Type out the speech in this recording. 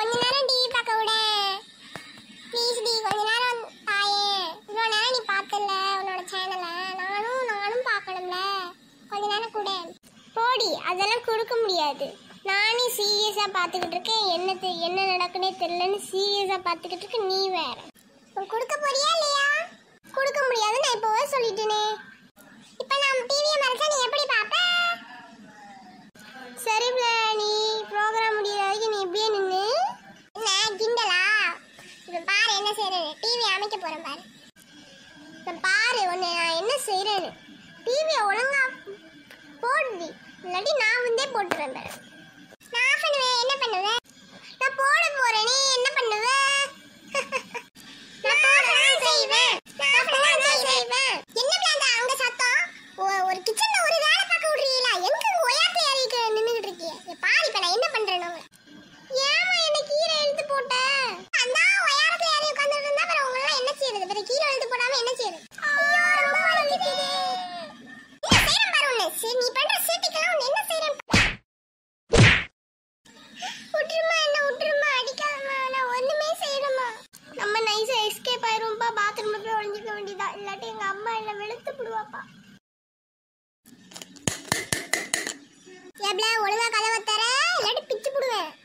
கொஞ்ச நேரம் டிவி பார்க்க விட ப்ளீஸ் டி கொஞ்ச நேரம் தாயே இவ்வளோ நேரம் நீ பார்த்தல உன்னோட சேனலை நானும் நானும் பார்க்கணும்ல கொஞ்ச நேரம் கூட போடி அதெல்லாம் கொடுக்க முடியாது நானே சீரியஸாக பார்த்துக்கிட்டு இருக்கேன் என்ன தெ- என்ன நடக்குனே தெரியலன்னு சீரியஸாக பார்த்துக்கிட்டு இருக்க நீ வேற உன் கொடுக்க போறியா இல்லையா கொடுக்க முடியாது நான் இப்போவே சொல்லிட்டேனே இப்போ நான் டிவியை மறைச்சா நீ எப்படி பார்ப்ப சரி பிள்ள, நீ ப்ரோக்ராம் முடியிற வரைக்கும் நீ இப்படியே நின்று என்ன கிண்டலா இப்போ பாரு என்ன செய்யறேன்னு டிவி அமைக்க போறேன் பாரு இப்போ பாரு உன்னை நான் என்ன செய்யறேன்னு டிவியை ஒழுங்கா போடுடி இல்லாட்டி நான் வந்தே போட்டுறேன் பாரு நான் ஆஃப் பண்ணுவேன் என்ன பண்ணுவேன் நான் போட போறேன் நீ என்ன பண்ணுவ நான் போடலாம் செய்வேன் நான் போடலாம் செய்வேன் என்ன பிளான் அங்க சத்தம் ஒ- ஒரு கிச்சன்ல ஒரு வேலை பார்க்க விடுறீங்களா எங்க ஒயாக்க ஏறிக்கு நின்னுகிட்டு இருக்கிய இங்க பாரு இப்ப நான் என்ன பண்றேன் நான் ஏமா என்ன கீரை இழுத்து போட்ட அந்த ஒயாரத்துல ஏறி உட்கார்ந்துட்டு இருந்தா அப்புறம் உங்க எல்லாம் என்ன செய்யறது பிறகு கீரை இழுத்து போடாம என்ன செய்யறது ஐயோ ரொம்ப வலிக்குது என்ன செய்யறேன் பாரு உன்னை சரி நீ பண்ற சீட்டுக்கெல்லாம் உன்னை என்ன செய்யறேன் விட்டுருமா என்ன விட்டுருமா அடிக்காதம்மா நான் ஒண்ணுமே செய்யணுமா நம்ம நைஸா எஸ்கேப் ஆயிருவோம்ப்பா பாத்ரூம்ல போய் ஒளிஞ்சிக்க வேண்டியதா இல்லாட்டி எங்க அம்மா என்ன வெளுத்து போடுவாப்பா ஏப்ல ஒழுங்கா கதவை தர இல்லாட்டி பிச்சு போடுவேன்